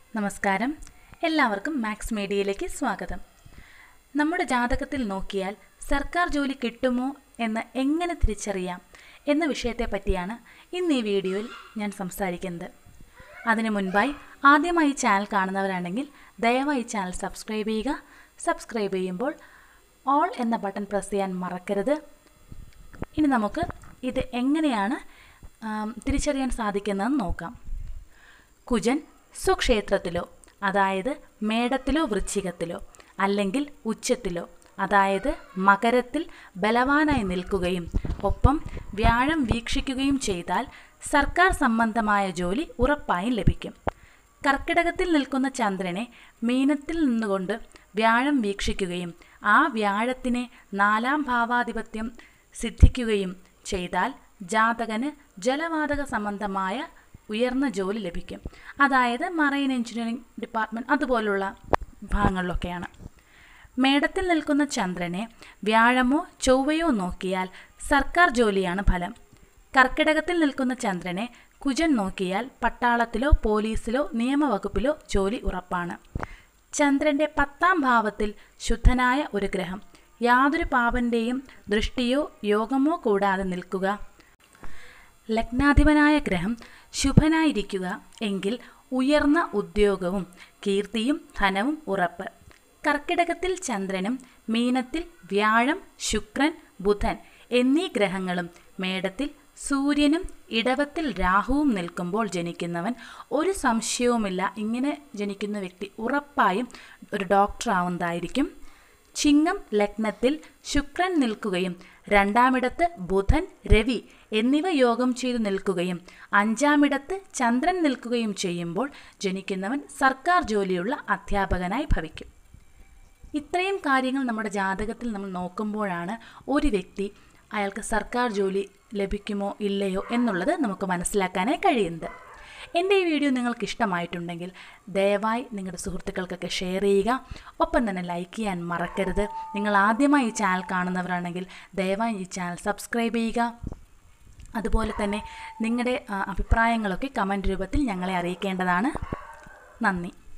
നമസ്കാരം എല്ലാവർക്കും മാക്സ് മീഡിയയിലേക്ക് സ്വാഗതം നമ്മുടെ ജാതകത്തിൽ നോക്കിയാൽ സർക്കാർ ജോലി കിട്ടുമോ എന്ന് എങ്ങനെ തിരിച്ചറിയാം എന്ന വിഷയത്തെ പറ്റിയാണ് ഇന്ന് ഈ വീഡിയോയിൽ ഞാൻ സംസാരിക്കുന്നത് അതിനു മുൻപായി ആദ്യമായി ചാനൽ കാണുന്നവരാണെങ്കിൽ ദയവായി ചാനൽ സബ്സ്ക്രൈബ് ചെയ്യുക സബ്സ്ക്രൈബ് ചെയ്യുമ്പോൾ ഓൾ എന്ന ബട്ടൺ പ്രസ് ചെയ്യാൻ മറക്കരുത് ഇനി നമുക്ക് ഇത് എങ്ങനെയാണ് ആം, തിരിച്ചറിയാൻ സാധിക്കുന്നതെന്ന് നോക്കാം കുജൻ സ്വക്ഷേത്രത്തിലോ അതായത് മേടത്തിലോ വൃശ്ചികത്തിലോ അല്ലെങ്കിൽ ഉച്ചത്തിലോ അതായത് മകരത്തിൽ ബലവാനായി നിൽക്കുകയും ഒപ്പം വ്യാഴം വീക്ഷിക്കുകയും ചെയ്താൽ സർക്കാർ സംബന്ധമായ ജോലി ഉറപ്പായും ലഭിക്കും കർക്കിടകത്തിൽ നിൽക്കുന്ന ചന്ദ്രനെ മീനത്തിൽ നിന്നുകൊണ്ട് വ്യാഴം വീക്ഷിക്കുകയും ആ വ്യാഴത്തിനെ നാലാം ഭാവാധിപത്യം സിദ്ധിക്കുകയും ചെയ്താൽ ജാതകന് ജലവാതക സംബന്ധമായ ഉയർന്ന ജോലി ലഭിക്കും അതായത് മറൈൻ എഞ്ചിനീയറിംഗ് ഡിപ്പാർട്ട്മെൻറ്റ് അതുപോലുള്ള ഭാഗങ്ങളിലൊക്കെയാണ് മേടത്തിൽ നിൽക്കുന്ന ചന്ദ്രനെ വ്യാഴമോ ചൊവ്വയോ നോക്കിയാൽ സർക്കാർ ജോലിയാണ് ഫലം കർക്കിടകത്തിൽ നിൽക്കുന്ന ചന്ദ്രനെ കുജൻ നോക്കിയാൽ പട്ടാളത്തിലോ പോലീസിലോ നിയമവകുപ്പിലോ ജോലി ഉറപ്പാണ് ചന്ദ്രന്റെ പത്താം ഭാവത്തിൽ ശുദ്ധനായ ഒരു ഗ്രഹം യാതൊരു പാപന്റെയും ദൃഷ്ടിയോ യോഗമോ കൂടാതെ നിൽക്കുക ലഗ്നാധിപനായ ഗ്രഹം ശുഭനായിരിക്കുക എങ്കിൽ ഉയർന്ന ഉദ്യോഗവും കീർത്തിയും ധനവും ഉറപ്പ് കർക്കിടകത്തിൽ ചന്ദ്രനും മീനത്തിൽ വ്യാഴം ശുക്രൻ ബുധൻ എന്നീ ഗ്രഹങ്ങളും മേടത്തിൽ സൂര്യനും ഇടവത്തിൽ രാഹുവും നിൽക്കുമ്പോൾ ജനിക്കുന്നവൻ ഒരു സംശയവുമില്ല ഇങ്ങനെ ജനിക്കുന്ന വ്യക്തി ഉറപ്പായും ഒരു ഡോക്ടർ ആവുന്നതായിരിക്കും ചിങ്ങം ലഗ്നത്തിൽ ശുക്രൻ നിൽക്കുകയും രണ്ടാമിടത്ത് ബുധൻ രവി എന്നിവ യോഗം ചെയ്തു നിൽക്കുകയും അഞ്ചാമിടത്ത് ചന്ദ്രൻ നിൽക്കുകയും ചെയ്യുമ്പോൾ ജനിക്കുന്നവൻ സർക്കാർ ജോലിയുള്ള അധ്യാപകനായി ഭവിക്കും ഇത്രയും കാര്യങ്ങൾ നമ്മുടെ ജാതകത്തിൽ നമ്മൾ നോക്കുമ്പോഴാണ് ഒരു വ്യക്തി അയാൾക്ക് സർക്കാർ ജോലി ലഭിക്കുമോ ഇല്ലയോ എന്നുള്ളത് നമുക്ക് മനസ്സിലാക്കാനായി കഴിയുന്നത് എൻ്റെ ഈ വീഡിയോ നിങ്ങൾക്ക് ഇഷ്ടമായിട്ടുണ്ടെങ്കിൽ ദയവായി നിങ്ങളുടെ സുഹൃത്തുക്കൾക്കൊക്കെ ഷെയർ ചെയ്യുക ഒപ്പം തന്നെ ലൈക്ക് ചെയ്യാൻ മറക്കരുത് നിങ്ങൾ ആദ്യമായി ഈ ചാനൽ കാണുന്നവരാണെങ്കിൽ ദയവായി ഈ ചാനൽ സബ്സ്ക്രൈബ് ചെയ്യുക അതുപോലെ തന്നെ നിങ്ങളുടെ ആ, അഭിപ്രായങ്ങളൊക്കെ കമൻറ്റ് രൂപത്തിൽ ഞങ്ങളെ അറിയിക്കേണ്ടതാണ് നന്ദി